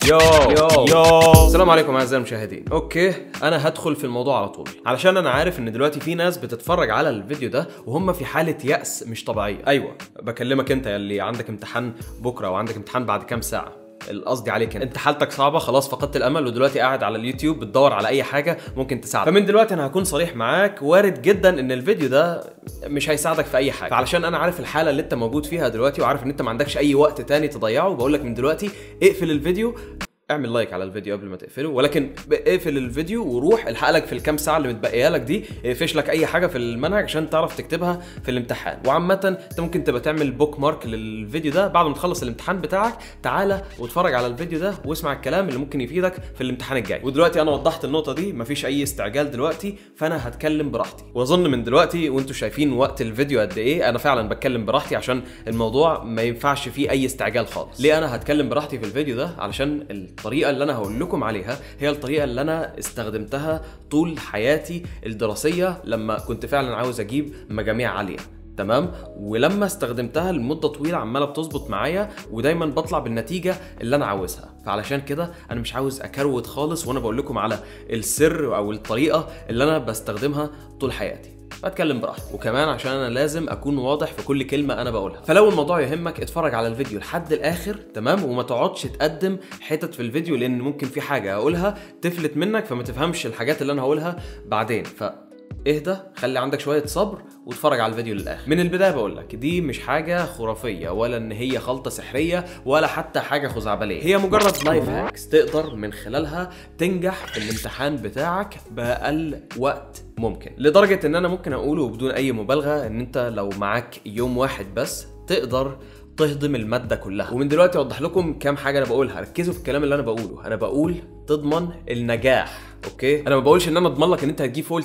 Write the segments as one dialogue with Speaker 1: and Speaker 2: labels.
Speaker 1: يو يو يو السلام عليكم اعزائي المشاهدين اوكي انا هدخل في الموضوع على طول علشان انا عارف ان دلوقتي في ناس بتتفرج على الفيديو ده وهم في حاله يأس مش طبيعيه ايوه بكلمك انت اللي عندك امتحان بكره وعندك امتحان بعد كام ساعه القصدي عليك انت حالتك صعبه خلاص فقدت الامل ودلوقتي قاعد على اليوتيوب بتدور على اي حاجه ممكن تساعدك فمن دلوقتي انا هكون صريح معاك وارد جدا ان الفيديو ده مش هيساعدك في اي حاجه فعلشان انا عارف الحاله اللي انت موجود فيها دلوقتي وعارف ان انت ما عندكش اي وقت تاني تضيعه بقول لك من دلوقتي اقفل الفيديو اعمل لايك على الفيديو قبل ما تقفله ولكن اقفل الفيديو وروح الحق لك في الكام ساعه اللي متبقيه لك دي اقفش لك اي حاجه في المنهج عشان تعرف تكتبها في الامتحان وعامه انت ممكن تبقى تعمل بوك مارك للفيديو ده بعد ما تخلص الامتحان بتاعك تعالى واتفرج على الفيديو ده واسمع الكلام اللي ممكن يفيدك في الامتحان الجاي ودلوقتي انا وضحت النقطه دي مفيش اي استعجال دلوقتي فانا هتكلم براحتي واظن من دلوقتي وانتوا شايفين وقت الفيديو قد ايه انا فعلا بتكلم براحتي عشان الموضوع ما ينفعش فيه اي استعجال خالص ليه انا هتكلم براحتي في الفيديو ده علشان الطريقه اللي انا هقول لكم عليها هي الطريقه اللي انا استخدمتها طول حياتي الدراسيه لما كنت فعلا عاوز اجيب مجاميع عاليه تمام ولما استخدمتها لمده طويله عماله بتظبط معايا ودايما بطلع بالنتيجه اللي انا عاوزها فعلشان كده انا مش عاوز اكروت خالص وانا بقول لكم على السر او الطريقه اللي انا بستخدمها طول حياتي بتكلم براحتي وكمان عشان انا لازم اكون واضح في كل كلمه انا بقولها فلو الموضوع يهمك اتفرج على الفيديو لحد الاخر تمام وما تقعدش تقدم حتت في الفيديو لان ممكن في حاجه اقولها تفلت منك فما تفهمش الحاجات اللي انا هقولها بعدين ف اهدى خلي عندك شويه صبر واتفرج على الفيديو للاخر من البدايه بقول لك دي مش حاجه خرافيه ولا ان هي خلطه سحريه ولا حتى حاجه خزعبليه هي مجرد لايف هاكس تقدر من خلالها تنجح في الامتحان بتاعك باقل وقت ممكن لدرجه ان انا ممكن اقوله بدون اي مبالغه ان انت لو معاك يوم واحد بس تقدر تهضم الماده كلها ومن دلوقتي اوضح لكم كام حاجه انا بقولها ركزوا في الكلام اللي انا بقوله انا بقول تضمن النجاح اوكي انا ما بقولش ان انا اضمن لك ان انت هتجيب فوق 90%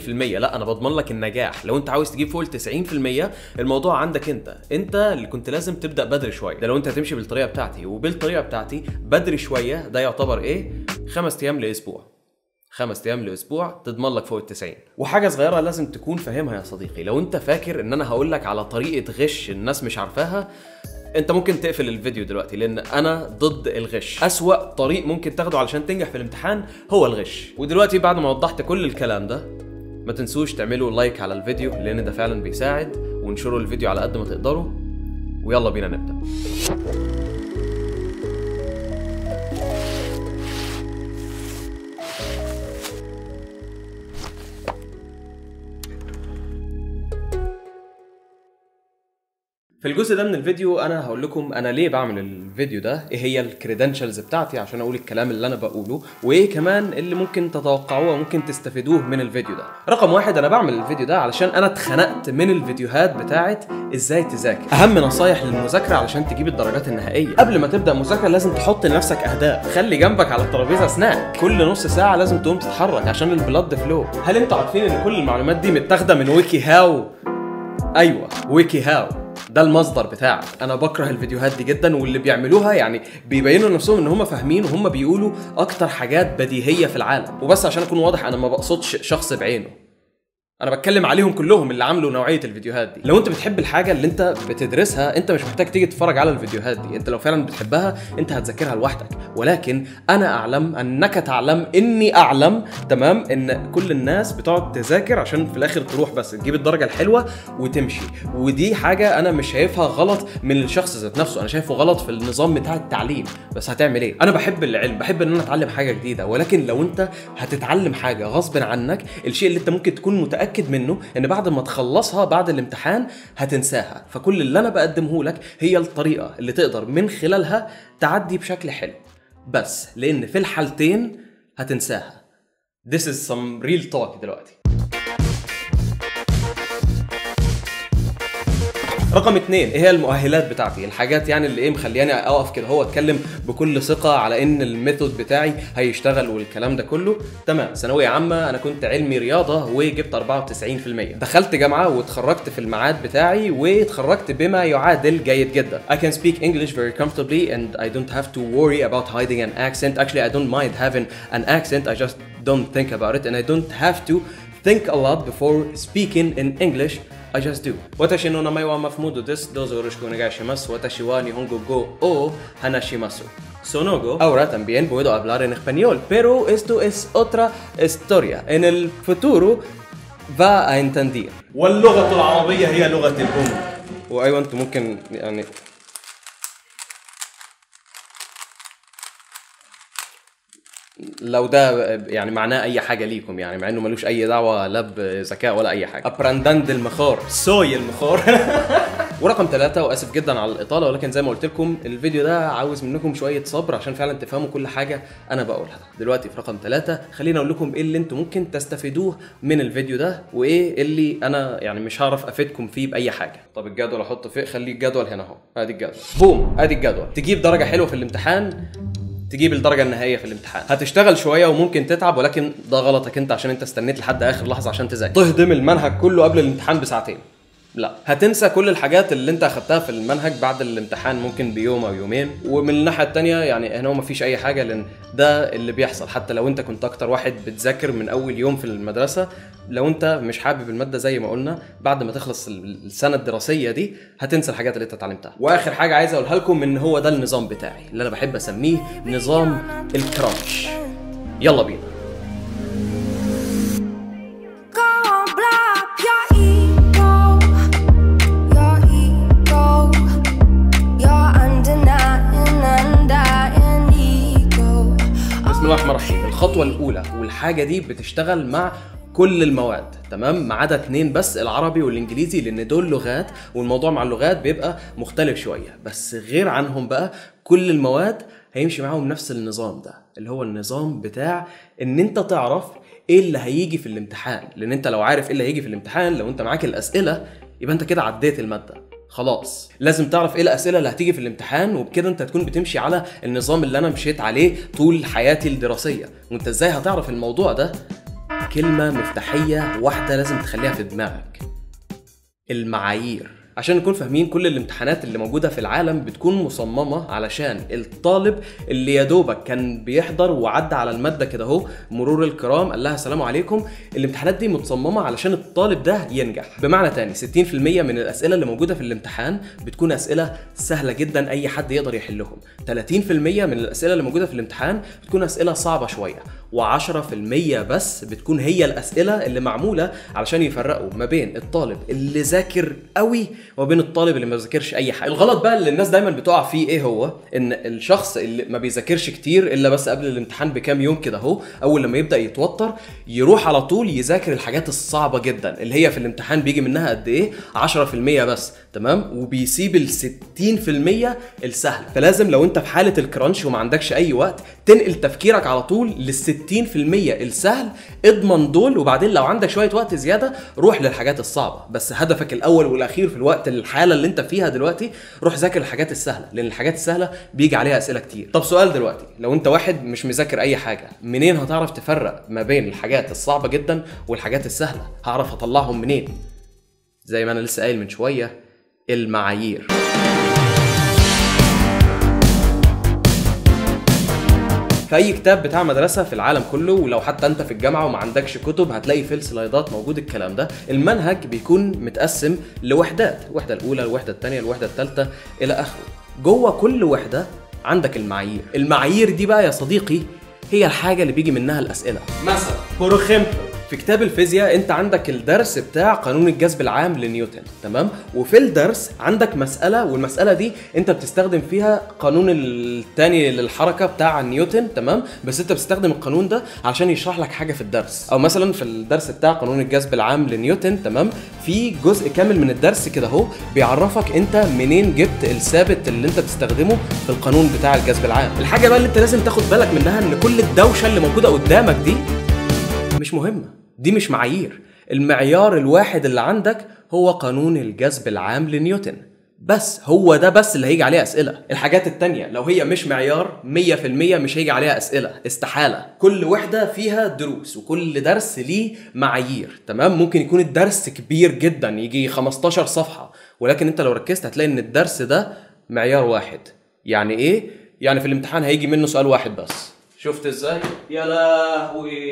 Speaker 1: لا انا بضمن لك النجاح لو انت عاوز تجيب فوق 90% الموضوع عندك انت انت اللي كنت لازم تبدا بدري شويه ده لو انت هتمشي بالطريقه بتاعتي وبالطريقه بتاعتي بدري شويه ده يعتبر ايه خمس ايام لاسبوع خمس ايام لاسبوع تضمن لك فوق ال 90 وحاجه صغيره لازم تكون فاهمها يا صديقي لو انت فاكر ان انا هقول لك على طريقه غش الناس مش عارفاها انت ممكن تقفل الفيديو دلوقتي لان انا ضد الغش اسوا طريق ممكن تاخده علشان تنجح في الامتحان هو الغش ودلوقتي بعد ما وضحت كل الكلام ده ما تنسوش تعملوا لايك على الفيديو لان ده فعلا بيساعد وانشروا الفيديو على قد ما تقدروا ويلا بينا نبدا في الجزء ده من الفيديو انا هقول لكم انا ليه بعمل الفيديو ده ايه هي الكريدنشالز بتاعتي عشان اقول الكلام اللي انا بقوله وايه كمان اللي ممكن تتوقعوه وممكن تستفيدوه من الفيديو ده رقم واحد انا بعمل الفيديو ده علشان انا اتخنقت من الفيديوهات بتاعت ازاي تذاكر اهم نصايح للمذاكره علشان تجيب الدرجات النهائيه قبل ما تبدا مذاكره لازم تحط لنفسك اهداف خلي جنبك على الترابيزه سناك كل نص ساعه لازم تقوم تتحرك عشان البلاد فلو هل انتوا عارفين ان كل المعلومات دي متاخده من ويكي هاو ايوه ويكي هاو ده المصدر بتاعك انا بكره الفيديوهات دي جدا واللي بيعملوها يعني بيبينوا لنفسهم ان هم فاهمين وهم بيقولوا اكتر حاجات بديهيه في العالم وبس عشان اكون واضح انا ما بقصدش شخص بعينه انا بتكلم عليهم كلهم اللي عملوا نوعيه الفيديوهات دي لو انت بتحب الحاجه اللي انت بتدرسها انت مش محتاج تيجي تتفرج على الفيديوهات دي انت لو فعلا بتحبها انت هتذاكرها لوحدك ولكن انا اعلم انك تعلم اني اعلم تمام ان كل الناس بتقعد تذاكر عشان في الاخر تروح بس تجيب الدرجه الحلوه وتمشي ودي حاجه انا مش شايفها غلط من الشخص ذات نفسه انا شايفه غلط في النظام بتاع التعليم بس هتعمل ايه انا بحب العلم بحب ان انا اتعلم حاجه جديده ولكن لو انت هتتعلم حاجه غصب عنك الشيء اللي انت ممكن تكون متاكد منه ان بعد ما تخلصها بعد الامتحان هتنساها فكل اللي انا بقدمه لك هي الطريقه اللي تقدر من خلالها تعدي بشكل حلو بس لان في الحالتين هتنساها This is some real talk دلوقتي رقم اتنين ايه هي المؤهلات بتاعتي الحاجات يعني اللي ايه مخلياني اقف كده هو اتكلم بكل ثقه على ان الميثود بتاعي هيشتغل والكلام ده كله تمام ثانويه عامه انا كنت علمي رياضه وجبت 94% دخلت جامعه واتخرجت في الميعاد بتاعي واتخرجت بما يعادل جيد جدا I can speak English very comfortably and I don't have to worry about hiding an accent actually I don't mind having an accent I just don't think about it and I don't have to think a lot before speaking in English I just do 私の名前はマフムードですどうぞよろしくお願いします私は日本語を話します Sonogo ahora también puedo hablar en español, pero esto es otra historia. En el futuro va a entender.
Speaker 2: واللغة العربية هي لغة الأم
Speaker 1: وايوه انتوا ممكن يعني لو ده يعني معناه اي حاجه ليكم يعني مع انه ملوش اي دعوه لا بذكاء ولا اي حاجه ابرانداند المخار
Speaker 2: سوي المخور
Speaker 1: ورقم ثلاثة واسف جدا على الاطاله ولكن زي ما قلت لكم الفيديو ده عاوز منكم شويه صبر عشان فعلا تفهموا كل حاجه انا بقولها دلوقتي في رقم ثلاثة خليني اقول لكم ايه اللي انتم ممكن تستفيدوه من الفيديو ده وايه اللي انا يعني مش هعرف افيدكم فيه باي حاجه طب الجدول احطه فين خليه الجدول هنا اهو ادي الجدول بوم ادي الجدول تجيب درجه حلوه في الامتحان تجيب الدرجة النهائية في الامتحان هتشتغل شوية وممكن تتعب ولكن ده غلطك انت عشان انت استنيت لحد اخر لحظة عشان تذاكر تهضم المنهج كله قبل الامتحان بساعتين لا هتنسى كل الحاجات اللي انت اخدتها في المنهج بعد الامتحان ممكن بيوم او يومين ومن الناحيه التانية يعني هنا ما فيش اي حاجه لان ده اللي بيحصل حتى لو انت كنت اكتر واحد بتذاكر من اول يوم في المدرسه لو انت مش حابب الماده زي ما قلنا بعد ما تخلص السنه الدراسيه دي هتنسى الحاجات اللي انت اتعلمتها واخر حاجه عايز اقولها لكم ان هو ده النظام بتاعي اللي انا بحب اسميه نظام الكرانش يلا بينا
Speaker 3: Go blow up your ego, your ego, your undenying, undying ego.
Speaker 1: بسم الله الرحمن الرحيم الخطوة الأولى والحاجة دي بتشتغل مع كل المواد تمام ما عدا اتنين بس العربي والانجليزي لان دول لغات والموضوع مع اللغات بيبقى مختلف شويه بس غير عنهم بقى كل المواد هيمشي معاهم نفس النظام ده اللي هو النظام بتاع ان انت تعرف ايه اللي هيجي في الامتحان لان انت لو عارف ايه اللي هيجي في الامتحان لو انت معاك الاسئله يبقى انت كده عديت الماده خلاص لازم تعرف ايه الاسئله اللي هتيجي في الامتحان وبكده انت تكون بتمشي على النظام اللي انا مشيت عليه طول حياتي الدراسيه وانت ازاي هتعرف الموضوع ده كلمه مفتاحيه واحده لازم تخليها في دماغك المعايير عشان نكون فاهمين كل الامتحانات اللي موجوده في العالم بتكون مصممه علشان الطالب اللي يا دوبك كان بيحضر وعدى على الماده كده اهو مرور الكرام قال لها السلام عليكم الامتحانات دي متصممه علشان الطالب ده ينجح بمعنى تاني 60% من الاسئله اللي موجوده في الامتحان بتكون اسئله سهله جدا اي حد يقدر يحلهم 30% من الاسئله اللي موجوده في الامتحان بتكون اسئله صعبه شويه و10% بس بتكون هي الاسئله اللي معموله علشان يفرقوا ما بين الطالب اللي ذاكر قوي وبين الطالب اللي ما بيذاكرش اي حاجه الغلط بقى اللي الناس دايما بتقع فيه ايه هو ان الشخص اللي ما بيذاكرش كتير الا بس قبل الامتحان بكام يوم كده اهو اول لما يبدا يتوتر يروح على طول يذاكر الحاجات الصعبه جدا اللي هي في الامتحان بيجي منها قد ايه 10% بس تمام وبيسيب ال 60% السهله فلازم لو انت في حاله الكرانش وما عندكش اي وقت تنقل تفكيرك على طول لل 60% السهل اضمن دول وبعدين لو عندك شويه وقت زياده روح للحاجات الصعبه بس هدفك الاول والاخير في الوقت الحاله اللي انت فيها دلوقتي روح ذاكر الحاجات السهله لان الحاجات السهله بيجي عليها اسئله كتير طب سؤال دلوقتي لو انت واحد مش مذاكر اي حاجه منين هتعرف تفرق ما بين الحاجات الصعبه جدا والحاجات السهله هعرف اطلعهم منين زي ما انا لسه قايل من شويه المعايير في اي كتاب بتاع مدرسه في العالم كله ولو حتى انت في الجامعه وما عندكش كتب هتلاقي في السلايدات موجود الكلام ده المنهج بيكون متقسم لوحدات الوحده الاولى الوحده الثانيه الوحده الثالثه الى اخره جوه كل وحده عندك المعايير المعايير دي بقى يا صديقي هي الحاجه اللي بيجي منها الاسئله مثلا
Speaker 2: por ejemplo
Speaker 1: في كتاب الفيزياء انت عندك الدرس بتاع قانون الجذب العام لنيوتن تمام وفي الدرس عندك مساله والمساله دي انت بتستخدم فيها قانون التاني للحركه بتاع نيوتن تمام بس انت بتستخدم القانون ده عشان يشرح لك حاجه في الدرس او مثلا في الدرس بتاع قانون الجذب العام لنيوتن تمام في جزء كامل من الدرس كده اهو بيعرفك انت منين جبت الثابت اللي انت بتستخدمه في القانون بتاع الجذب العام الحاجه بقى اللي انت لازم تاخد بالك منها ان كل الدوشه اللي موجوده قدامك دي مش مهمة دي مش معايير المعيار الواحد اللي عندك هو قانون الجذب العام لنيوتن بس هو ده بس اللي هيجي عليه اسئله الحاجات التانية لو هي مش معيار 100% مش هيجي عليها اسئله استحاله كل وحده فيها دروس وكل درس ليه معايير تمام ممكن يكون الدرس كبير جدا يجي 15 صفحه ولكن انت لو ركزت هتلاقي ان الدرس ده معيار واحد يعني ايه يعني في الامتحان هيجي منه سؤال واحد بس شفت ازاي يا لهوي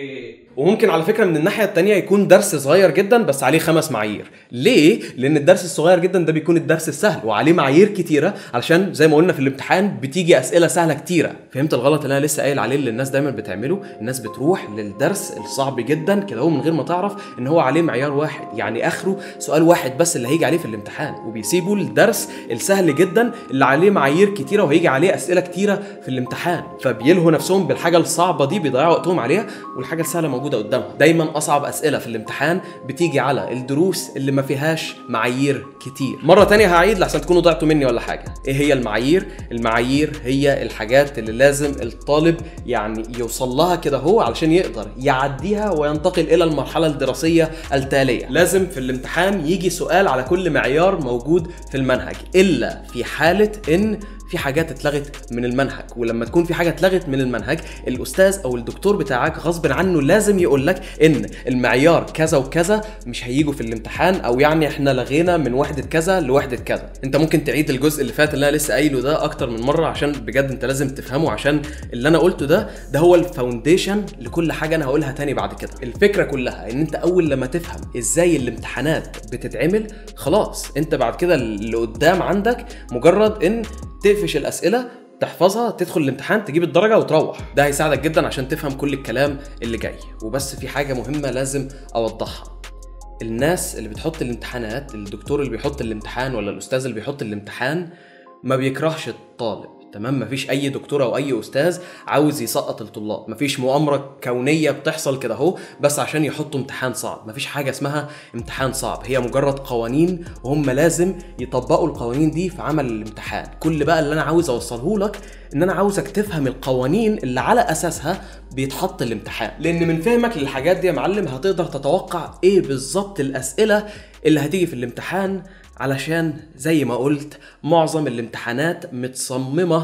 Speaker 1: وممكن على فكره من الناحيه التانية يكون درس صغير جدا بس عليه خمس معايير ليه لان الدرس الصغير جدا ده بيكون الدرس السهل وعليه معايير كتيره علشان زي ما قلنا في الامتحان بتيجي اسئله سهله كتيره فهمت الغلط اللي انا لسه قايل عليه اللي الناس دايما بتعمله الناس بتروح للدرس الصعب جدا كده هو من غير ما تعرف ان هو عليه معيار واحد يعني اخره سؤال واحد بس اللي هيجي عليه في الامتحان وبيسيبوا الدرس السهل جدا اللي عليه معايير كتيره وهيجي عليه اسئله كتيره في الامتحان فبيلهوا نفسهم بالحاجه الصعبه دي بيضيعوا وقتهم عليها والحاجه السهله موجوده قدامهم دايما اصعب اسئله في الامتحان بتيجي على الدروس اللي ما فيهاش معايير كتير مره تانية هعيد لحسن تكونوا ضعتوا مني ولا حاجه ايه هي المعايير المعايير هي الحاجات اللي لازم الطالب يعني يوصل لها كده هو علشان يقدر يعديها وينتقل الى المرحله الدراسيه التاليه لازم في الامتحان يجي سؤال على كل معيار موجود في المنهج الا في حاله ان في حاجات اتلغت من المنهج ولما تكون في حاجه اتلغت من المنهج الاستاذ او الدكتور بتاعك غصب عنه لازم يقول لك ان المعيار كذا وكذا مش هيجوا في الامتحان او يعني احنا لغينا من وحده كذا لوحده كذا انت ممكن تعيد الجزء اللي فات اللي انا لسه قايله ده اكتر من مره عشان بجد انت لازم تفهمه عشان اللي انا قلته ده ده هو الفاونديشن لكل حاجه انا هقولها تاني بعد كده الفكره كلها ان انت اول لما تفهم ازاي الامتحانات بتتعمل خلاص انت بعد كده اللي قدام عندك مجرد ان تقفش الاسئله تحفظها تدخل الامتحان تجيب الدرجه وتروح ده هيساعدك جدا عشان تفهم كل الكلام اللي جاي وبس في حاجه مهمه لازم اوضحها الناس اللي بتحط الامتحانات الدكتور اللي بيحط الامتحان ولا الاستاذ اللي بيحط الامتحان ما بيكرهش الطالب تمام مفيش اي دكتور او اي استاذ عاوز يسقط الطلاب مفيش مؤامره كونيه بتحصل كده اهو بس عشان يحطوا امتحان صعب مفيش حاجه اسمها امتحان صعب هي مجرد قوانين وهم لازم يطبقوا القوانين دي في عمل الامتحان كل بقى اللي انا عاوز اوصله لك ان انا عاوزك تفهم القوانين اللي على اساسها بيتحط الامتحان لان من فهمك للحاجات دي يا معلم هتقدر تتوقع ايه بالظبط الاسئله اللي هتيجي في الامتحان علشان زي ما قلت معظم الامتحانات متصممة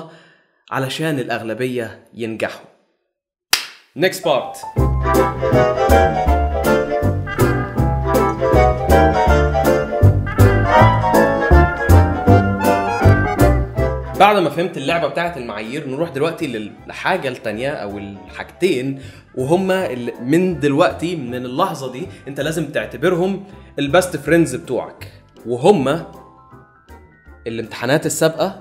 Speaker 1: علشان الأغلبية ينجحوا next part بعد ما فهمت اللعبة بتاعت المعايير نروح دلوقتي للحاجة التانية أو الحاجتين وهما اللي من دلوقتي من اللحظة دي أنت لازم تعتبرهم البست فريندز بتوعك وهما الامتحانات السابقه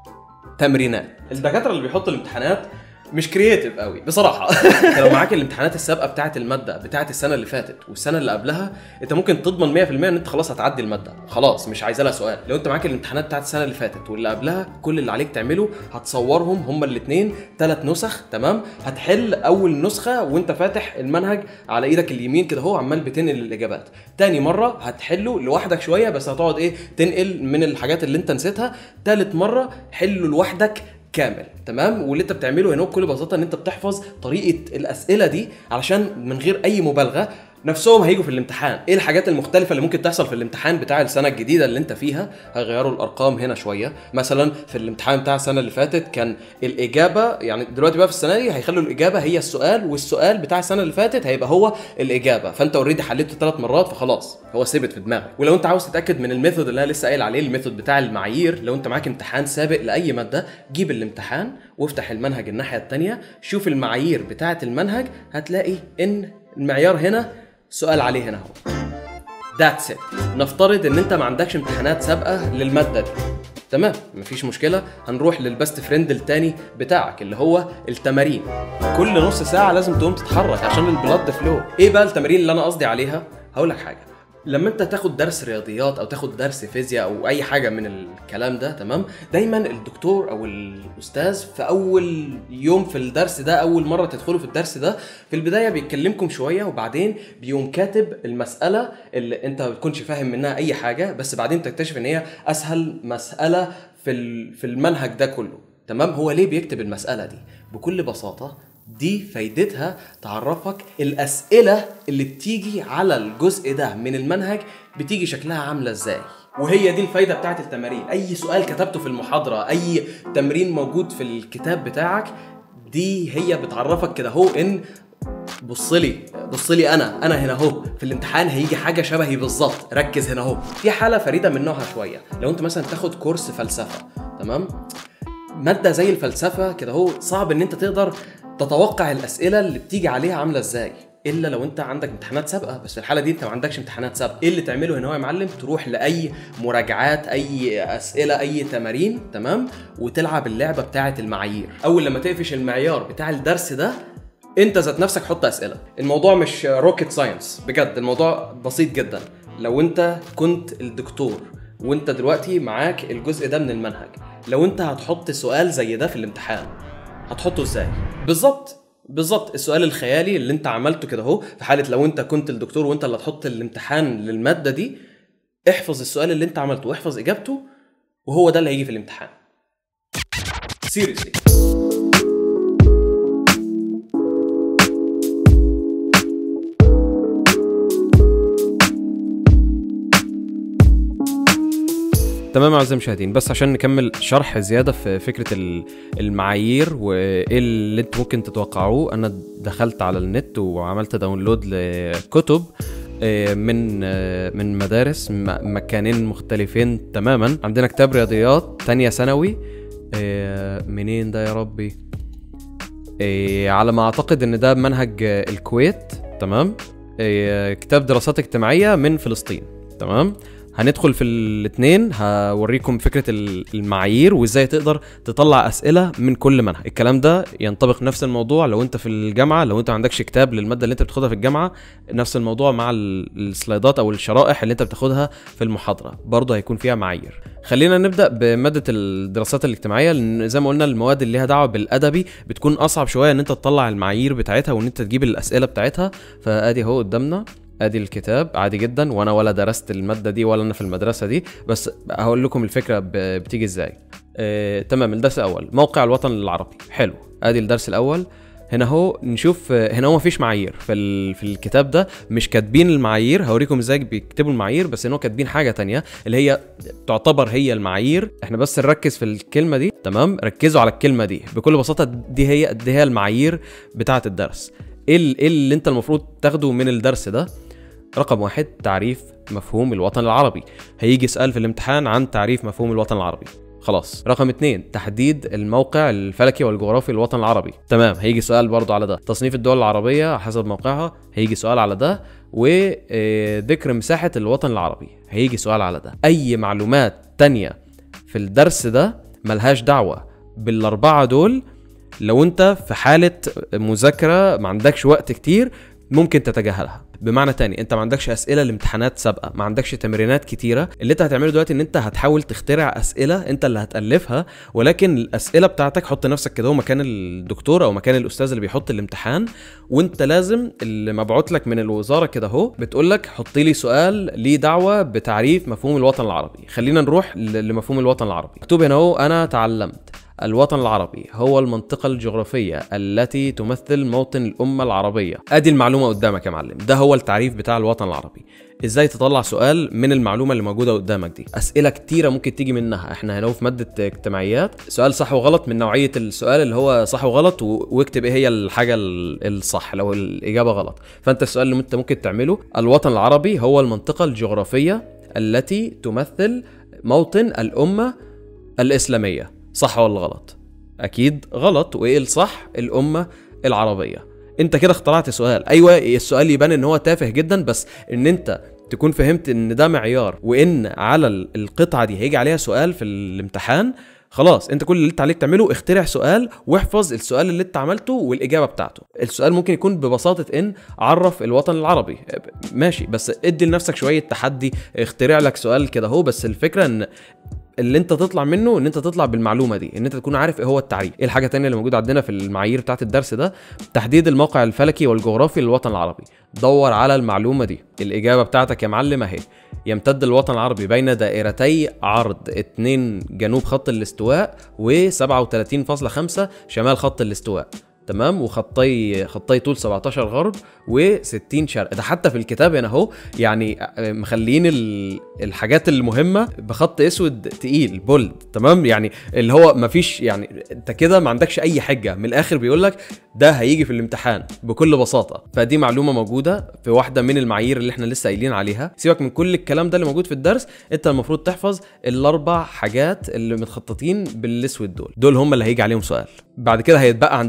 Speaker 1: تمرينات الدكاتره اللي بيحطوا الامتحانات مش كرييتيف قوي بصراحه انت لو معاك الامتحانات السابقه بتاعه الماده بتاعه السنه اللي فاتت والسنه اللي قبلها انت ممكن تضمن 100% ان انت خلاص هتعدي الماده خلاص مش عايزه لها سؤال لو انت معاك الامتحانات بتاعه السنه اللي فاتت واللي قبلها كل اللي عليك تعمله هتصورهم هما الاثنين ثلاث نسخ تمام هتحل اول نسخه وانت فاتح المنهج على ايدك اليمين كده هو عمال بتنقل الاجابات تاني مره هتحله لوحدك شويه بس هتقعد ايه تنقل من الحاجات اللي انت نسيتها تالت مره حله لوحدك كامل تمام واللي انت بتعمله هنا بكل بساطه ان انت بتحفظ طريقه الاسئله دي علشان من غير اي مبالغه نفسهم هيجوا في الامتحان ايه الحاجات المختلفه اللي ممكن تحصل في الامتحان بتاع السنه الجديده اللي انت فيها هيغيروا الارقام هنا شويه مثلا في الامتحان بتاع السنه اللي فاتت كان الاجابه يعني دلوقتي بقى في السنه دي هيخلوا الاجابه هي السؤال والسؤال بتاع السنه اللي فاتت هيبقى هو الاجابه فانت اوريدي حليته ثلاث مرات فخلاص هو ثبت في دماغك ولو انت عاوز تتاكد من الميثود اللي انا لسه قايل عليه الميثود بتاع المعايير لو انت معاك امتحان سابق لاي ماده جيب الامتحان وافتح المنهج الناحيه الثانيه شوف المعايير بتاعه المنهج هتلاقي ان المعيار هنا سؤال عليه هنا اهو ذاتس ات نفترض ان انت ما عندكش امتحانات سابقه للماده دي تمام مفيش مشكله هنروح للبست فريند التاني بتاعك اللي هو التمارين كل نص ساعه لازم تقوم تتحرك عشان البلاد فلو ايه بقى التمارين اللي انا قصدي عليها هقول لك حاجه لما انت تاخد درس رياضيات او تاخد درس فيزياء او اي حاجه من الكلام ده تمام دايما الدكتور او الاستاذ في اول يوم في الدرس ده اول مره تدخلوا في الدرس ده في البدايه بيتكلمكم شويه وبعدين بيقوم كاتب المساله اللي انت ما بتكونش فاهم منها اي حاجه بس بعدين تكتشف ان هي اسهل مساله في ال- في المنهج ده كله تمام هو ليه بيكتب المساله دي بكل بساطه دي فايدتها تعرفك الأسئلة اللي بتيجي على الجزء ده من المنهج بتيجي شكلها عاملة ازاي وهي دي الفايدة بتاعت التمارين أي سؤال كتبته في المحاضرة أي تمرين موجود في الكتاب بتاعك دي هي بتعرفك كده هو إن بص لي بص لي انا انا هنا اهو في الامتحان هيجي حاجه شبهي بالظبط ركز هنا اهو في حاله فريده من نوعها شويه لو انت مثلا تاخد كورس فلسفه تمام ماده زي الفلسفه كده هو صعب ان انت تقدر تتوقع الاسئله اللي بتيجي عليها عامله ازاي الا لو انت عندك امتحانات سابقه بس في الحاله دي انت ما عندكش امتحانات سابقه ايه اللي تعمله هنا هو يا معلم تروح لاي مراجعات اي اسئله اي تمارين تمام وتلعب اللعبه بتاعه المعايير اول لما تقفش المعيار بتاع الدرس ده انت ذات نفسك حط اسئله الموضوع مش روكيت ساينس بجد الموضوع بسيط جدا لو انت كنت الدكتور وانت دلوقتي معاك الجزء ده من المنهج لو انت هتحط سؤال زي ده في الامتحان هتحطه ازاي بالظبط بالظبط السؤال الخيالي اللي انت عملته كده اهو في حاله لو انت كنت الدكتور وانت اللي هتحط الامتحان للماده دي احفظ السؤال اللي انت عملته واحفظ اجابته وهو ده اللي هيجي في الامتحان سيريسلي تمام اعزائي المشاهدين بس عشان نكمل شرح زياده في فكره ال- المعايير وايه اللي انتوا ممكن تتوقعوه انا دخلت على النت وعملت داونلود لكتب آه، من آه، من مدارس م- مكانين مختلفين تماما عندنا كتاب رياضيات تانية ثانوي آه، منين ده يا ربي آه، على ما اعتقد ان ده منهج آه، الكويت تمام آه، كتاب دراسات اجتماعيه من فلسطين تمام هندخل في الاثنين هوريكم فكره ال- المعايير وازاي تقدر تطلع اسئله من كل منهج الكلام ده ينطبق نفس الموضوع لو انت في الجامعه لو انت ما عندكش كتاب للماده اللي انت بتاخدها في الجامعه نفس الموضوع مع ال- السلايدات او الشرائح اللي انت بتاخدها في المحاضره برضه هيكون فيها معايير خلينا نبدا بماده الدراسات الاجتماعيه لان زي ما قلنا المواد اللي ليها دعوه بالادبي بتكون اصعب شويه ان انت تطلع المعايير بتاعتها وان انت تجيب الاسئله بتاعتها فادي اهو قدامنا ادي الكتاب عادي جدا وانا ولا درست الماده دي ولا انا في المدرسه دي بس هقول لكم الفكره ب- بتيجي ازاي آه، تمام الدرس الاول موقع الوطن العربي حلو ادي الدرس الاول هنا هو نشوف آه، هنا هو مفيش معايير في ال... في الكتاب ده مش كاتبين المعايير هوريكم ازاي بيكتبوا المعايير بس ان هو كاتبين حاجه تانية اللي هي تعتبر هي المعايير احنا بس نركز في الكلمه دي تمام ركزوا على الكلمه دي بكل بساطه دي هي دي هي المعايير بتاعه الدرس ايه ال- إيه اللي انت المفروض تاخده من الدرس ده رقم واحد تعريف مفهوم الوطن العربي هيجي سؤال في الامتحان عن تعريف مفهوم الوطن العربي خلاص رقم اتنين تحديد الموقع الفلكي والجغرافي للوطن العربي تمام هيجي سؤال برضو على ده تصنيف الدول العربية حسب موقعها هيجي سؤال على ده وذكر مساحة الوطن العربي هيجي سؤال على ده أي معلومات تانية في الدرس ده ملهاش دعوة بالأربعة دول لو انت في حالة مذاكرة ما عندكش وقت كتير ممكن تتجاهلها بمعنى تاني انت ما عندكش اسئله لامتحانات سابقه ما عندكش تمرينات كتيره اللي انت هتعمله دلوقتي ان انت هتحاول تخترع اسئله انت اللي هتالفها ولكن الاسئله بتاعتك حط نفسك كده هو مكان الدكتور او مكان الاستاذ اللي بيحط الامتحان وانت لازم اللي مبعوت لك من الوزاره كده اهو بتقول لك حط لي سؤال ليه دعوه بتعريف مفهوم الوطن العربي خلينا نروح ل- لمفهوم الوطن العربي مكتوب هنا اهو انا تعلمت الوطن العربي هو المنطقة الجغرافية التي تمثل موطن الأمة العربية ادي المعلومة قدامك يا معلم ده هو التعريف بتاع الوطن العربي ازاي تطلع سؤال من المعلومة اللي موجودة قدامك دي اسئلة كتيرة ممكن تيجي منها احنا هنا في مادة اجتماعيات سؤال صح وغلط من نوعية السؤال اللي هو صح وغلط و- واكتب ايه هي الحاجة ال- الصح لو الإجابة غلط فانت السؤال اللي انت ممكن تعمله الوطن العربي هو المنطقة الجغرافية التي تمثل موطن الأمة الإسلامية صح ولا غلط؟ أكيد غلط وإيه الصح؟ الأمة العربية أنت كده اخترعت سؤال أيوة السؤال يبان إن هو تافه جدا بس إن أنت تكون فهمت إن ده معيار وإن على ال- القطعة دي هيجي عليها سؤال في الامتحان خلاص انت كل اللي انت عليك تعمله اخترع سؤال واحفظ السؤال اللي انت عملته والاجابه بتاعته السؤال ممكن يكون ببساطه ان عرف الوطن العربي ماشي بس ادي لنفسك شويه تحدي اخترع لك سؤال كده اهو بس الفكره ان اللي انت تطلع منه ان انت تطلع بالمعلومه دي ان انت تكون عارف ايه هو التعريف ايه الحاجه التانية اللي موجوده عندنا في المعايير بتاعت الدرس ده تحديد الموقع الفلكي والجغرافي للوطن العربي دور على المعلومه دي الاجابه بتاعتك يا معلم اهي يمتد الوطن العربي بين دائرتي عرض 2 جنوب خط الاستواء و 37.5 شمال خط الاستواء تمام وخطي خطي طول 17 غرب و60 شرق ده حتى في الكتاب هنا اهو يعني مخليين ال- الحاجات المهمه بخط اسود تقيل بولد تمام يعني اللي هو مفيش يعني انت كده ما عندكش اي حجه من الاخر بيقول لك ده هيجي في الامتحان بكل بساطه فدي معلومه موجوده في واحده من المعايير اللي احنا لسه قايلين عليها سيبك من كل الكلام ده اللي موجود في الدرس انت المفروض تحفظ الاربع حاجات اللي متخططين بالاسود دول دول هم اللي هيجي عليهم سؤال بعد كده هيتبقى عندنا معيارين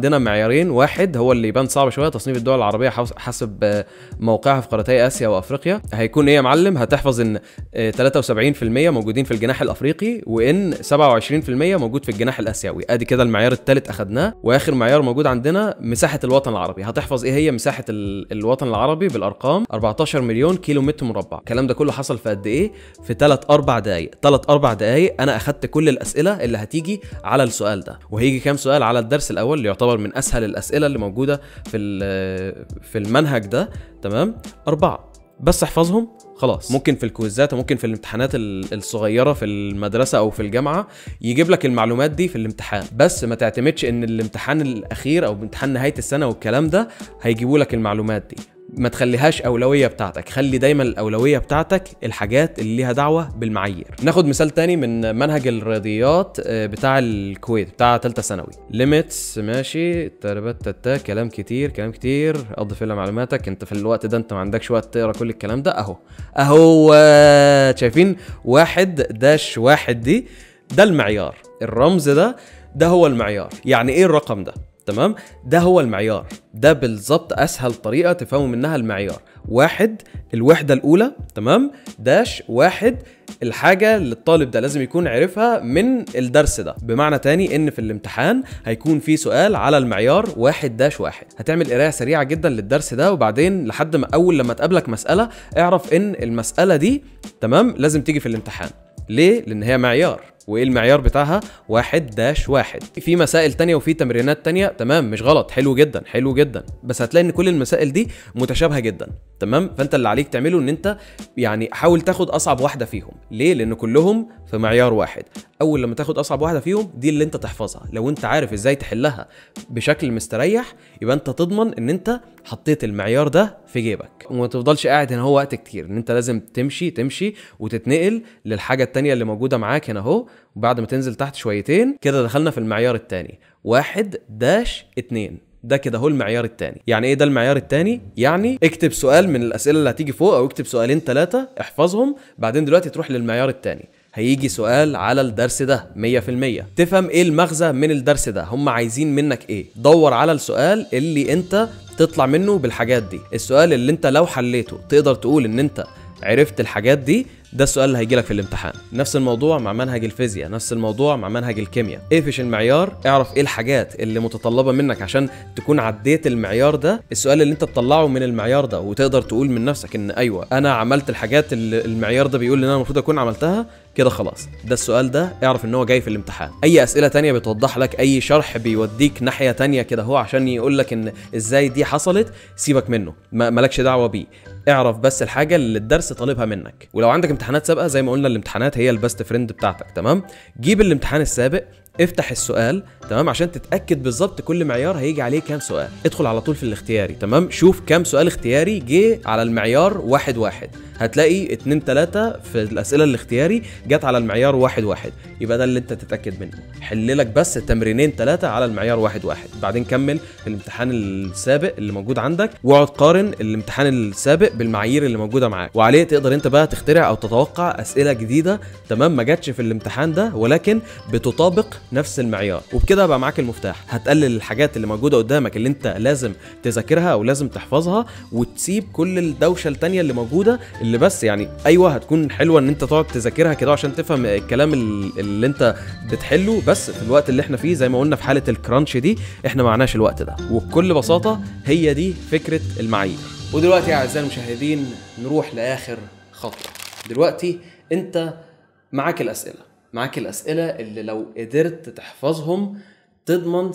Speaker 1: معيارين واحد هو اللي يبان صعب شويه تصنيف الدول العربيه حوس- حسب آه، موقعها في قارتي اسيا وافريقيا هيكون ايه يا معلم هتحفظ ان آه، 73% موجودين في الجناح الافريقي وان 27% موجود في الجناح الاسيوي ادي كده المعيار الثالث اخدناه واخر معيار موجود عندنا مساحه الوطن العربي هتحفظ ايه هي مساحه ال- الوطن العربي بالارقام 14 مليون كيلو متر مربع الكلام ده كله حصل في قد ايه في 3 4 دقائق 3 4 دقائق انا اخدت كل الاسئله اللي هتيجي على السؤال ده وهيجي كام سؤال على الدرس الاول اللي يعتبر من اسهل الاسئله اللي موجوده في ال- في المنهج ده تمام اربعه بس احفظهم خلاص ممكن في الكويزات وممكن في الامتحانات ال- الصغيره في المدرسه او في الجامعه يجيب لك المعلومات دي في الامتحان بس ما تعتمدش ان الامتحان الاخير او امتحان نهايه السنه والكلام ده هيجيبوا لك المعلومات دي ما تخليهاش اولويه بتاعتك خلي دايما الاولويه بتاعتك الحاجات اللي ليها دعوه بالمعايير ناخد مثال تاني من منهج الرياضيات آه، بتاع الكويت بتاع ثالثه ثانوي ليميتس ماشي تربت تتا كلام كتير كلام كتير اضف الى معلوماتك انت في الوقت ده انت ما عندكش وقت تقرا كل الكلام ده اهو اهو آه، شايفين واحد داش واحد دي ده المعيار الرمز ده ده هو المعيار يعني ايه الرقم ده تمام ده هو المعيار ده بالظبط اسهل طريقه تفهموا منها المعيار واحد الوحده الاولى تمام داش واحد الحاجه اللي الطالب ده لازم يكون عرفها من الدرس ده بمعنى تاني ان في الامتحان هيكون في سؤال على المعيار واحد داش واحد هتعمل قرايه سريعه جدا للدرس ده وبعدين لحد ما اول لما تقابلك مساله اعرف ان المساله دي تمام لازم تيجي في الامتحان ليه؟ لأن هي معيار وايه المعيار بتاعها واحد داش واحد في مسائل تانية وفي تمرينات تانية تمام مش غلط حلو جدا حلو جدا بس هتلاقي ان كل المسائل دي متشابهة جدا تمام فانت اللي عليك تعمله ان انت يعني حاول تاخد اصعب واحدة فيهم ليه لان كلهم في معيار واحد اول لما تاخد اصعب واحدة فيهم دي اللي انت تحفظها لو انت عارف ازاي تحلها بشكل مستريح يبقى انت تضمن ان انت حطيت المعيار ده في جيبك وما تفضلش قاعد هنا هو وقت كتير ان انت لازم تمشي تمشي وتتنقل للحاجة التانية اللي موجودة معاك هنا اهو وبعد ما تنزل تحت شويتين كده دخلنا في المعيار التاني واحد داش اتنين ده كده هو المعيار التاني يعني ايه ده المعيار التاني يعني اكتب سؤال من الاسئله اللي هتيجي فوق او اكتب سؤالين ثلاثه احفظهم بعدين دلوقتي تروح للمعيار التاني هيجي سؤال على الدرس ده 100% تفهم ايه المغزى من الدرس ده هم عايزين منك ايه دور على السؤال اللي انت تطلع منه بالحاجات دي السؤال اللي انت لو حليته تقدر تقول ان انت عرفت الحاجات دي ده السؤال اللي هيجيلك في الامتحان نفس الموضوع مع منهج الفيزياء نفس الموضوع مع منهج الكيمياء اقفش المعيار اعرف ايه الحاجات اللي متطلبه منك عشان تكون عديت المعيار ده السؤال اللي انت تطلعه من المعيار ده وتقدر تقول من نفسك ان ايوه انا عملت الحاجات اللي المعيار ده بيقول ان انا المفروض اكون عملتها كده خلاص ده السؤال ده اعرف ان هو جاي في الامتحان اي اسئله تانية بتوضح لك اي شرح بيوديك ناحيه تانية كده هو عشان يقول لك ان ازاي دي حصلت سيبك منه ما- مالكش دعوه بيه اعرف بس الحاجه اللي الدرس طالبها منك ولو عندك امتحانات سابقه زي ما قلنا الامتحانات هي البست فريند بتاعتك تمام جيب الامتحان السابق افتح السؤال تمام عشان تتاكد بالظبط كل معيار هيجي عليه كام سؤال ادخل على طول في الاختياري تمام شوف كام سؤال اختياري جه على المعيار واحد واحد هتلاقي اتنين تلاتة في الاسئله الاختياري جت على المعيار واحد واحد يبقى ده اللي انت تتاكد منه حل لك بس تمرينين تلاتة على المعيار واحد واحد بعدين كمل الامتحان السابق اللي موجود عندك واقعد قارن الامتحان السابق بالمعايير اللي موجوده معاك وعليه تقدر انت بقى تخترع او تتوقع اسئله جديده تمام ما جاتش في الامتحان ده ولكن بتطابق نفس المعيار وبكده بقى معاك المفتاح هتقلل الحاجات اللي موجوده قدامك اللي انت لازم تذاكرها او لازم تحفظها وتسيب كل الدوشه التانية اللي موجوده اللي بس يعني ايوه هتكون حلوه ان انت تقعد تذاكرها كده عشان تفهم الكلام ال- اللي انت بتحله بس في الوقت اللي احنا فيه زي ما قلنا في حاله الكرانش دي احنا معناش الوقت ده وبكل بساطه هي دي فكره المعايير ودلوقتي يا اعزائي المشاهدين نروح لاخر خطوه دلوقتي انت معاك الاسئله معاك الاسئله اللي لو قدرت تحفظهم تضمن 60%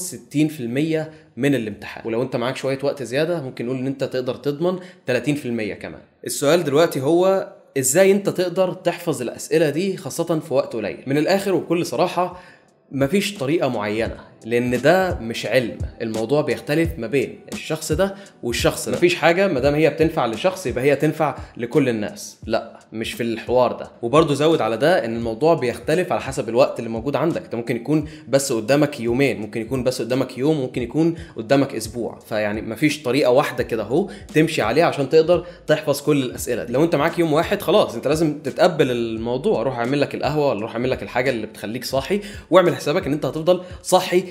Speaker 1: من الامتحان ولو انت معاك شويه وقت زياده ممكن نقول ان انت تقدر تضمن 30% كمان السؤال دلوقتي هو ازاي انت تقدر تحفظ الاسئله دي خاصه في وقت قليل من الاخر وبكل صراحه مفيش طريقة معينة لأن ده مش علم الموضوع بيختلف ما بين الشخص ده والشخص ده مفيش حاجة ما دام هي بتنفع لشخص يبقى هي تنفع لكل الناس لا مش في الحوار ده وبرضه زود على ده ان الموضوع بيختلف على حسب الوقت اللي موجود عندك انت ممكن يكون بس قدامك يومين ممكن يكون بس قدامك يوم ممكن يكون قدامك اسبوع فيعني مفيش طريقة واحدة كده اهو تمشي عليها عشان تقدر تحفظ كل الأسئلة دي. لو انت معاك يوم واحد خلاص انت لازم تتقبل الموضوع روح اعمل لك القهوة ولا روح اعمل لك الحاجة اللي بتخليك صاحي واعمل حسابك ان انت هتفضل صاحي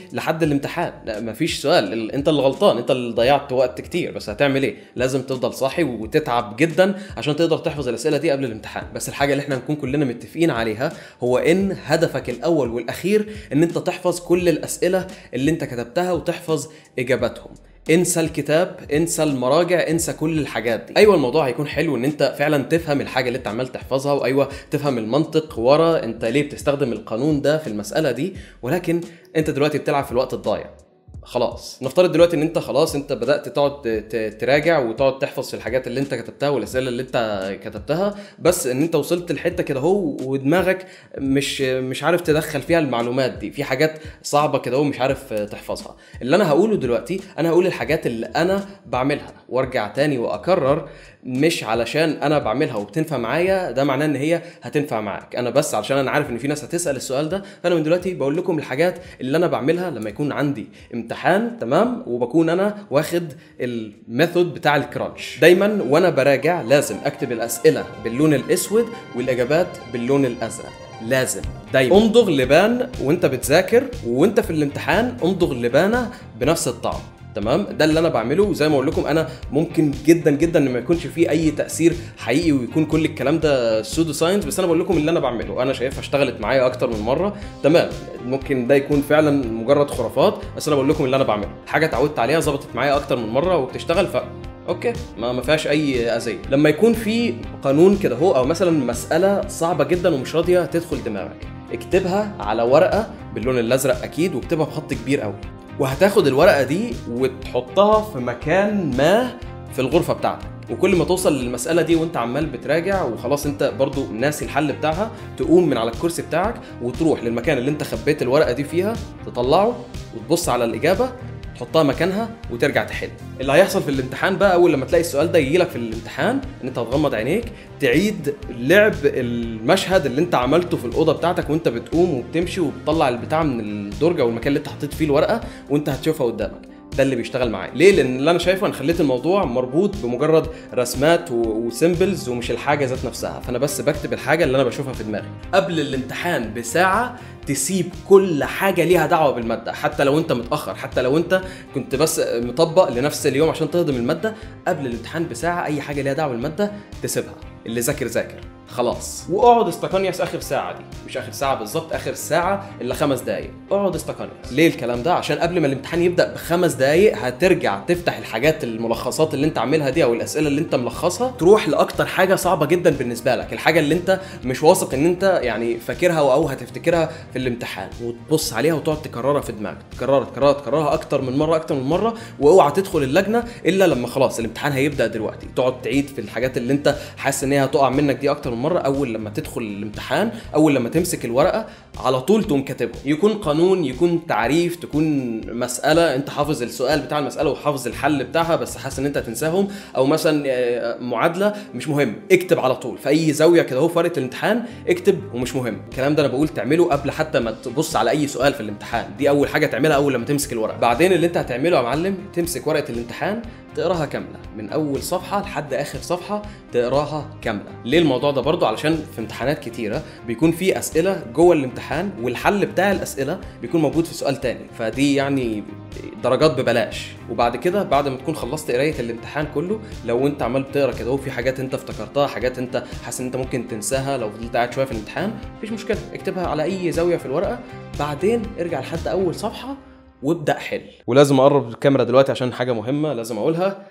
Speaker 1: لحد الامتحان لا مفيش سؤال ال- انت اللي غلطان انت اللي ضيعت وقت كتير بس هتعمل ايه لازم تفضل صاحي وتتعب جدا عشان تقدر تحفظ الاسئله دي قبل الامتحان بس الحاجه اللي احنا نكون كلنا متفقين عليها هو ان هدفك الاول والاخير ان انت تحفظ كل الاسئله اللي انت كتبتها وتحفظ اجاباتهم انسى الكتاب انسى المراجع انسى كل الحاجات دي ايوه الموضوع هيكون حلو ان انت فعلا تفهم الحاجه اللي انت عمال تحفظها وايوه تفهم المنطق ورا انت ليه بتستخدم القانون ده في المساله دي ولكن انت دلوقتي بتلعب في الوقت الضايع خلاص نفترض دلوقتي ان انت خلاص انت بدات تقعد ت- ت- تراجع وتقعد تحفظ في الحاجات اللي انت كتبتها والاسئله اللي انت كتبتها بس ان انت وصلت لحته كده اهو ودماغك مش مش عارف تدخل فيها المعلومات دي في حاجات صعبه كده اهو مش عارف تحفظها اللي انا هقوله دلوقتي انا هقول الحاجات اللي انا بعملها وارجع تاني واكرر مش علشان انا بعملها وبتنفع معايا ده معناه ان هي هتنفع معاك انا بس علشان انا عارف ان في ناس هتسال السؤال ده فانا من دلوقتي بقول لكم الحاجات اللي انا بعملها لما يكون عندي امتحان تمام وبكون انا واخد الميثود بتاع الكرانش دايما وانا براجع لازم اكتب الاسئله باللون الاسود والاجابات باللون الازرق لازم دايما امضغ لبان وانت بتذاكر وانت في الامتحان امضغ لبانه بنفس الطعم تمام ده اللي انا بعمله زي ما اقول لكم انا ممكن جدا جدا ان ما يكونش فيه اي تاثير حقيقي ويكون كل الكلام ده سودو ساينس بس انا بقول لكم اللي انا بعمله انا شايفها اشتغلت معايا اكتر من مره تمام ممكن ده يكون فعلا مجرد خرافات بس انا بقول لكم اللي انا بعمله حاجه اتعودت عليها ظبطت معايا اكتر من مره وبتشتغل ف اوكي ما ما فيهاش اي اذيه لما يكون في قانون كده هو او مثلا مساله صعبه جدا ومش راضيه تدخل دماغك اكتبها على ورقه باللون الازرق اكيد واكتبها بخط كبير قوي وهتاخد الورقه دي وتحطها في مكان ما في الغرفه بتاعتك وكل ما توصل للمساله دي وانت عمال بتراجع وخلاص انت برضو ناسي الحل بتاعها تقوم من على الكرسي بتاعك وتروح للمكان اللي انت خبيت الورقه دي فيها تطلعه وتبص على الاجابه تحطها مكانها وترجع تحل اللي هيحصل في الامتحان بقى اول لما تلاقي السؤال ده يجي لك في الامتحان ان انت هتغمض عينيك تعيد لعب المشهد اللي انت عملته في الاوضه بتاعتك وانت بتقوم وبتمشي وبتطلع البتاع من الدرج او المكان اللي انت حطيت فيه الورقه وانت هتشوفها قدامك ده اللي بيشتغل معايا ليه لان اللي انا شايفه انا خليت الموضوع مربوط بمجرد رسمات وسيمبلز ومش الحاجه ذات نفسها فانا بس بكتب الحاجه اللي انا بشوفها في دماغي قبل الامتحان بساعه تسيب كل حاجه ليها دعوه بالماده حتى لو انت متاخر حتى لو انت كنت بس مطبق لنفس اليوم عشان تهضم الماده قبل الامتحان بساعه اي حاجه ليها دعوه بالماده تسيبها اللي ذاكر ذاكر خلاص واقعد استقنيس اخر ساعه دي مش اخر ساعه بالظبط اخر ساعه الا خمس دقائق اقعد استقنيس ليه الكلام ده عشان قبل ما الامتحان يبدا بخمس دقائق هترجع تفتح الحاجات الملخصات اللي انت عاملها دي او الاسئله اللي انت ملخصها تروح لاكتر حاجه صعبه جدا بالنسبه لك الحاجه اللي انت مش واثق ان انت يعني فاكرها او هتفتكرها في الامتحان وتبص عليها وتقعد تكررها في دماغك تكررها تكررها تكررها اكتر من مره اكتر من مره واوعى تدخل اللجنه الا لما خلاص الامتحان هيبدا دلوقتي تقعد تعيد في الحاجات اللي انت حاسس ان هي هتقع منك دي اكتر من مره اول لما تدخل الامتحان اول لما تمسك الورقه على طول تقوم كاتبه يكون قانون يكون تعريف تكون مساله انت حافظ السؤال بتاع المساله وحافظ الحل بتاعها بس حاسس ان انت هتنساهم او مثلا آه، معادله مش مهم اكتب على طول في اي زاويه كده اهو في ورقه الامتحان اكتب ومش مهم الكلام ده انا بقول تعمله قبل حتى ما تبص على اي سؤال في الامتحان دي اول حاجه تعملها اول لما تمسك الورقه بعدين اللي انت هتعمله يا معلم تمسك ورقه الامتحان تقراها كامله من اول صفحه لحد اخر صفحه تقراها كامله ليه الموضوع ده برضو علشان في امتحانات كتيره بيكون في اسئله جوه الامتحان والحل بتاع الاسئله بيكون موجود في سؤال تاني فدي يعني درجات ببلاش وبعد كده بعد ما تكون خلصت قرايه الامتحان كله لو انت عمال بتقرا كده وفي حاجات انت افتكرتها حاجات انت حاسس ان انت ممكن تنساها لو فضلت قاعد شويه في الامتحان مفيش مشكله اكتبها على اي زاويه في الورقه بعدين ارجع لحد اول صفحه وابدا حل ولازم اقرب الكاميرا دلوقتي عشان حاجه مهمه لازم اقولها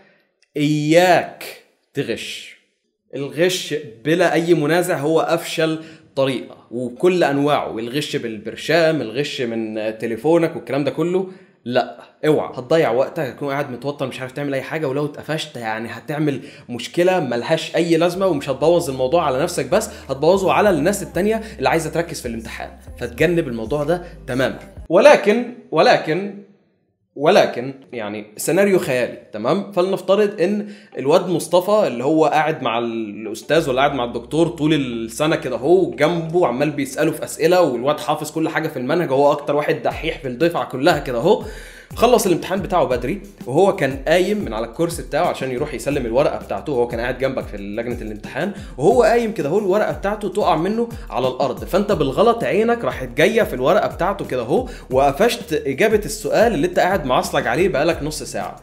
Speaker 1: اياك تغش الغش بلا اي منازع هو افشل طريقه وكل انواعه الغش بالبرشام الغش من تليفونك والكلام ده كله لا اوعى هتضيع وقتك هتكون قاعد متوتر مش عارف تعمل اي حاجه ولو اتقفشت يعني هتعمل مشكله ملهاش اي لازمه ومش هتبوظ الموضوع على نفسك بس هتبوظه على الناس التانية اللي عايزه تركز في الامتحان فتجنب الموضوع ده تماما ولكن ولكن ولكن يعني سيناريو خيالي تمام فلنفترض ان الواد مصطفى اللي هو قاعد مع الاستاذ ولا قاعد مع الدكتور طول السنه كده هو جنبه عمال بيساله في اسئله والواد حافظ كل حاجه في المنهج هو اكتر واحد دحيح في الدفعه كلها كده اهو خلص الامتحان بتاعه بدري وهو كان قايم من على الكرسي بتاعه عشان يروح يسلم الورقه بتاعته وهو كان قاعد جنبك في لجنه الامتحان وهو قايم كده اهو الورقه بتاعته تقع منه على الارض فانت بالغلط عينك راحت جايه في الورقه بتاعته كده اهو وقفشت اجابه السؤال اللي انت قاعد معصلج عليه بقالك نص ساعه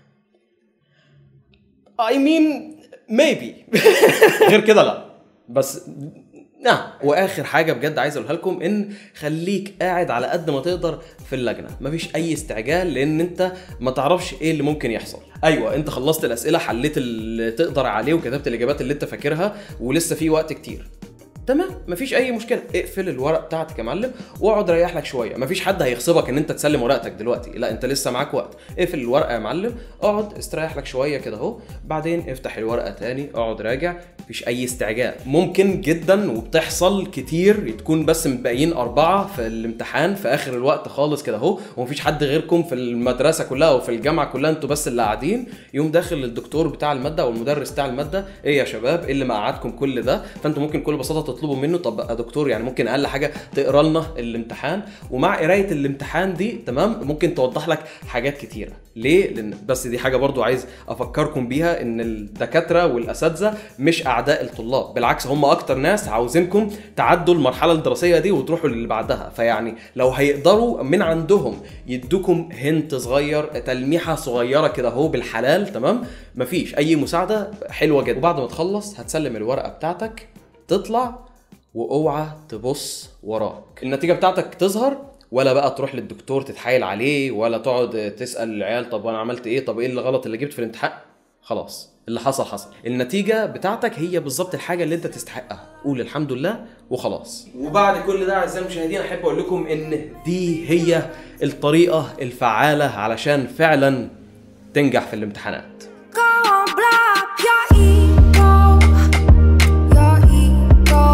Speaker 1: I mean maybe غير كده لا بس نعم واخر حاجه بجد عايز اقولها لكم ان خليك قاعد على قد ما تقدر في اللجنه مفيش اي استعجال لان انت ما تعرفش ايه اللي ممكن يحصل ايوه انت خلصت الاسئله حليت اللي تقدر عليه وكتبت الاجابات اللي انت فاكرها ولسه في وقت كتير تمام مفيش اي مشكله اقفل الورق بتاعتك يا معلم واقعد ريح لك شويه مفيش حد هيغصبك ان انت تسلم ورقتك دلوقتي لا انت لسه معاك وقت اقفل الورقه يا معلم اقعد استريح لك شويه كده اهو بعدين افتح الورقه تاني اقعد راجع مفيش اي استعجال ممكن جدا وبتحصل كتير تكون بس متبقيين اربعه في الامتحان في اخر الوقت خالص كده اهو ومفيش حد غيركم في المدرسه كلها وفي الجامعه كلها انتوا بس اللي قاعدين يوم داخل الدكتور بتاع الماده او المدرس بتاع الماده ايه يا شباب ايه اللي مقعدكم كل ده فانتوا ممكن بكل بساطه تطلبوا منه طب يا دكتور يعني ممكن اقل حاجه تقرا لنا الامتحان ومع قرايه الامتحان دي تمام ممكن توضح لك حاجات كتيره ليه لان بس دي حاجه برضو عايز افكركم بيها ان الدكاتره والاساتذه مش اعداء الطلاب بالعكس هم اكتر ناس عاوزينكم تعدوا المرحله الدراسيه دي وتروحوا للي بعدها فيعني لو هيقدروا من عندهم يدوكم هنت صغير تلميحه صغيره كده اهو بالحلال تمام مفيش اي مساعده حلوه جدا وبعد ما تخلص هتسلم الورقه بتاعتك تطلع واوعى تبص وراك النتيجه بتاعتك تظهر ولا بقى تروح للدكتور تتحايل عليه ولا تقعد تسال العيال طب انا عملت ايه طب ايه اللي غلط اللي جبت في الامتحان خلاص اللي حصل حصل النتيجة بتاعتك هي بالظبط الحاجة اللي انت تستحقها قول الحمد لله وخلاص وبعد كل ده اعزائي المشاهدين احب اقول لكم ان دي هي الطريقة الفعالة علشان فعلا تنجح في الامتحانات
Speaker 3: Go on, blow up your ego. Your ego.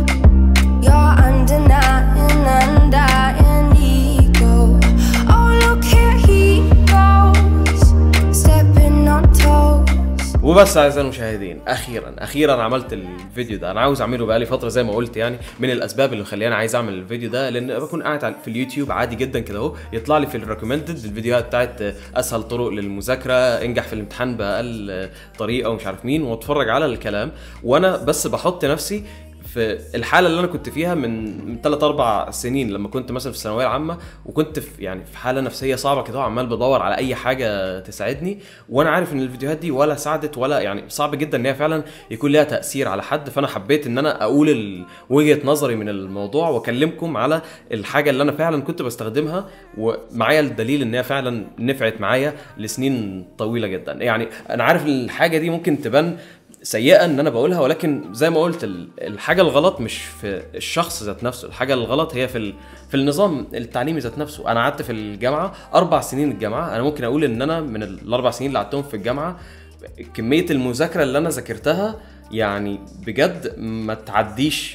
Speaker 3: Your undenying, undying ego. Oh, look here he goes. Stepping on toes.
Speaker 1: وبس اعزائي المشاهدين اخيرا اخيرا عملت الفيديو ده انا عاوز اعمله بقالي فتره زي ما قلت يعني من الاسباب اللي مخليني عايز اعمل الفيديو ده لان بكون قاعد على- في اليوتيوب عادي جدا كده اهو يطلع لي في الريكومندد الفيديوهات بتاعت اسهل طرق للمذاكره انجح في الامتحان باقل طريقه ومش عارف مين واتفرج على الكلام وانا بس بحط نفسي في الحاله اللي انا كنت فيها من 3 4 سنين لما كنت مثلا في الثانويه العامه وكنت في يعني في حاله نفسيه صعبه كده وعمال بدور على اي حاجه تساعدني وانا عارف ان الفيديوهات دي ولا ساعدت ولا يعني صعب جدا ان هي فعلا يكون ليها تاثير على حد فانا حبيت ان انا اقول ال- وجهه نظري من الموضوع واكلمكم على الحاجه اللي انا فعلا كنت بستخدمها ومعايا الدليل ان هي فعلا نفعت معايا لسنين طويله جدا يعني انا عارف الحاجه دي ممكن تبان سيئه ان انا بقولها ولكن زي ما قلت ال- الحاجه الغلط مش في الشخص ذات نفسه الحاجه الغلط هي في ال... في النظام التعليمي ذات نفسه انا قعدت في الجامعه اربع سنين الجامعه انا ممكن اقول ان انا من الاربع سنين اللي قعدتهم في الجامعه كميه المذاكره اللي انا ذاكرتها يعني بجد ما تعديش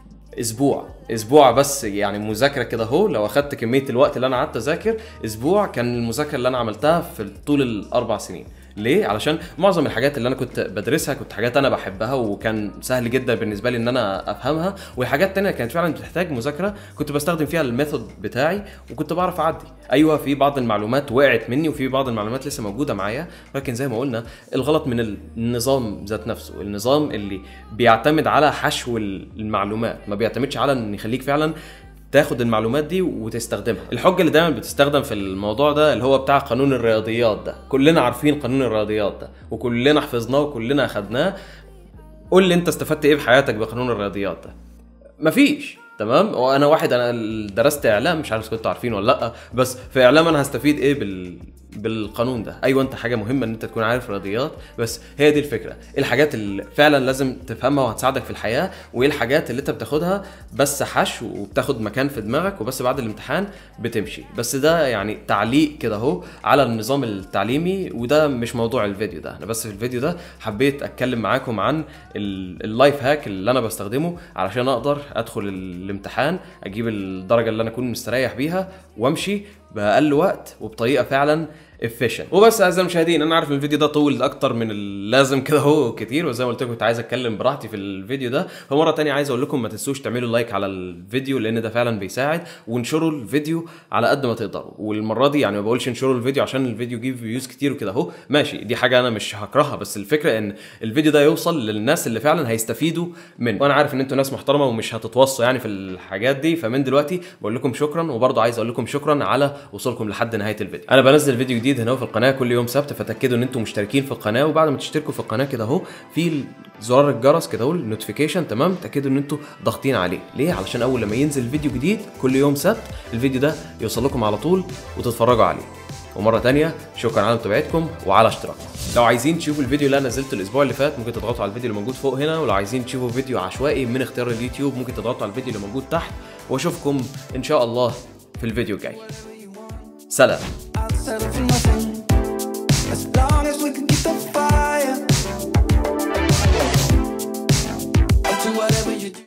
Speaker 1: اسبوع اسبوع بس يعني مذاكره كده اهو لو اخدت كميه الوقت اللي انا قعدت اذاكر اسبوع كان المذاكره اللي انا عملتها في طول الاربع سنين ليه علشان معظم الحاجات اللي انا كنت بدرسها كنت حاجات انا بحبها وكان سهل جدا بالنسبه لي ان انا افهمها وحاجات تانية كانت فعلا بتحتاج مذاكره كنت بستخدم فيها الميثود بتاعي وكنت بعرف اعدي ايوه في بعض المعلومات وقعت مني وفي بعض المعلومات لسه موجوده معايا ولكن زي ما قلنا الغلط من النظام ذات نفسه النظام اللي بيعتمد على حشو المعلومات ما بيعتمدش على ان يخليك فعلا تاخد المعلومات دي وتستخدمها الحجه اللي دايما بتستخدم في الموضوع ده اللي هو بتاع قانون الرياضيات ده كلنا عارفين قانون الرياضيات ده وكلنا حفظناه وكلنا اخدناه قول لي انت استفدت ايه في حياتك بقانون الرياضيات ده مفيش تمام وانا واحد انا درست اعلام مش عارف كنتوا عارفين ولا لا بس في اعلام انا هستفيد ايه بال بالقانون ده ايوه انت حاجه مهمه ان انت تكون عارف رياضيات بس هي دي الفكره ايه الحاجات اللي فعلا لازم تفهمها وهتساعدك في الحياه وايه الحاجات اللي انت بتاخدها بس حشو وبتاخد مكان في دماغك وبس بعد الامتحان بتمشي بس ده يعني تعليق كده اهو على النظام التعليمي وده مش موضوع الفيديو ده انا بس في الفيديو ده حبيت اتكلم معاكم عن ال- اللايف هاك اللي انا بستخدمه علشان اقدر ادخل الامتحان اجيب الدرجه اللي انا اكون مستريح بيها وامشي باقل وقت وبطريقه فعلا efficient وبس اعزائي المشاهدين انا عارف ان الفيديو ده طول اكتر من اللازم كده هو كتير وزي ما قلت لكم كنت عايز اتكلم براحتي في الفيديو ده فمره تانية عايز اقول لكم ما تنسوش تعملوا لايك على الفيديو لان ده فعلا بيساعد وانشروا الفيديو على قد ما تقدروا والمره دي يعني ما بقولش انشروا الفيديو عشان الفيديو يجيب فيوز كتير وكده اهو ماشي دي حاجه انا مش هكرهها بس الفكره ان الفيديو ده يوصل للناس اللي فعلا هيستفيدوا منه وانا عارف ان انتوا ناس محترمه ومش هتتوصوا يعني في الحاجات دي فمن دلوقتي بقول لكم شكرا وبرضه عايز اقول لكم شكرا على وصولكم لحد نهايه الفيديو انا بنزل فيديو جديد هنا في القناه كل يوم سبت فتاكدوا ان انتم مشتركين في القناه وبعد ما تشتركوا في القناه كده اهو في زرار الجرس كده اهو النوتيفيكيشن تمام تاكدوا ان انتم ضاغطين عليه ليه علشان اول لما ينزل فيديو جديد كل يوم سبت الفيديو ده يوصل لكم على طول وتتفرجوا عليه ومره تانية شكرا على متابعتكم وعلى اشتراككم لو عايزين تشوفوا الفيديو اللي انا نزلته الاسبوع اللي فات ممكن تضغطوا على الفيديو اللي موجود فوق هنا ولو عايزين تشوفوا فيديو عشوائي من اختيار اليوتيوب ممكن تضغطوا على الفيديو اللي موجود تحت واشوفكم ان شاء الله في الفيديو الجاي سلام
Speaker 4: I'll settle for nothing